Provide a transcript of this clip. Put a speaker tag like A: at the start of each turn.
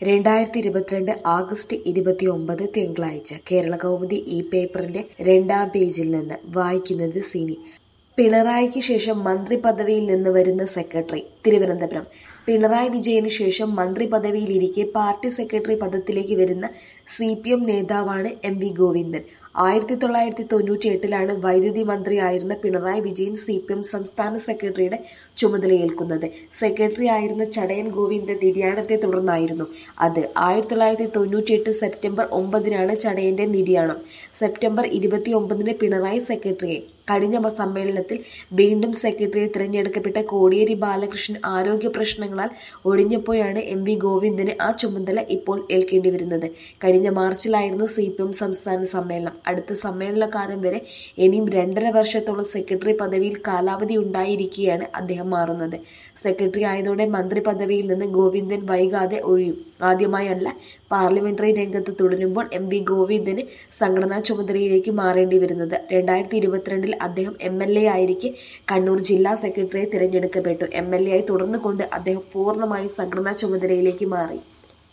A: രണ്ടായിരത്തി ഇരുപത്തിരണ്ട് ആഗസ്റ്റ് ഇരുപത്തിയൊമ്പത് തിങ്കളാഴ്ച കേരള കൗമുദി ഈ പേപ്പറിന്റെ രണ്ടാം പേജിൽ നിന്ന് വായിക്കുന്നത് സിനി പിണറായിക്ക് ശേഷം മന്ത്രി പദവിയിൽ നിന്ന് വരുന്ന സെക്രട്ടറി തിരുവനന്തപുരം പിണറായി വിജയന് ശേഷം മന്ത്രി പദവിയിലിരിക്കെ പാർട്ടി സെക്രട്ടറി പദത്തിലേക്ക് വരുന്ന സി പി എം നേതാവാണ് എം വി ഗോവിന്ദൻ ആയിരത്തി തൊള്ളായിരത്തി തൊണ്ണൂറ്റി എട്ടിലാണ് വൈദ്യുതി മന്ത്രിയായിരുന്ന Pinarayi Vijayan C P M സംസ്ഥാന സെക്രട്ടറിയുടെ ചുമതലയേൽക്കുന്നത് സെക്രട്ടറി ആയിരുന്ന ചടയൻ ഗോവിന്ദൻ നിര്യാണത്തെ തുടർന്നായിരുന്നു അത് ആയിരത്തി തൊള്ളായിരത്തി തൊണ്ണൂറ്റി എട്ട് സെപ്റ്റംബർ ഒമ്പതിനാണ് ചടയന്റെ നിര്യാണം സെപ്റ്റംബർ ഇരുപത്തി ഒമ്പതിന് പിണറായി സെക്രട്ടറിയെ കഴിഞ്ഞ സമ്മേളനത്തിൽ വീണ്ടും സെക്രട്ടറിയെ തിരഞ്ഞെടുക്കപ്പെട്ട കോടിയേരി ബാലകൃഷ്ണൻ ആരോഗ്യ പ്രശ്നങ്ങളാൽ ഒഴിഞ്ഞപ്പോഴാണ് എം വി ഗോവിന്ദന് ആ ചുമതല ഇപ്പോൾ ഏൽക്കേണ്ടി വരുന്നത് കഴിഞ്ഞ മാർച്ചിലായിരുന്നു സി പി എം സംസ്ഥാന സമ്മേളനം അടുത്ത സമ്മേളനകാലം വരെ ഇനിയും രണ്ടര വർഷത്തോളം സെക്രട്ടറി പദവിയിൽ കാലാവധി ഉണ്ടായിരിക്കെയാണ് അദ്ദേഹം മാറുന്നത് സെക്രട്ടറി ആയതോടെ മന്ത്രി പദവിയിൽ നിന്ന് ഗോവിന്ദൻ വൈകാതെ ഒഴിയും ആദ്യമായല്ല പാർലമെന്ററി രംഗത്ത് തുടരുമ്പോൾ എം വി ഗോവിന്ദന് സംഘടനാ ചുമതലയിലേക്ക് മാറേണ്ടി വരുന്നത് രണ്ടായിരത്തി ഇരുപത്തിരണ്ടിൽ അദ്ദേഹം എം എൽ എ ആയിരിക്കെ കണ്ണൂർ ജില്ലാ സെക്രട്ടറിയെ തിരഞ്ഞെടുക്കപ്പെട്ടു എം എൽ എ ആയി തുടർന്നുകൊണ്ട് അദ്ദേഹം പൂർണ്ണമായി സംഘടനാ ചുമതലയിലേക്ക് മാറി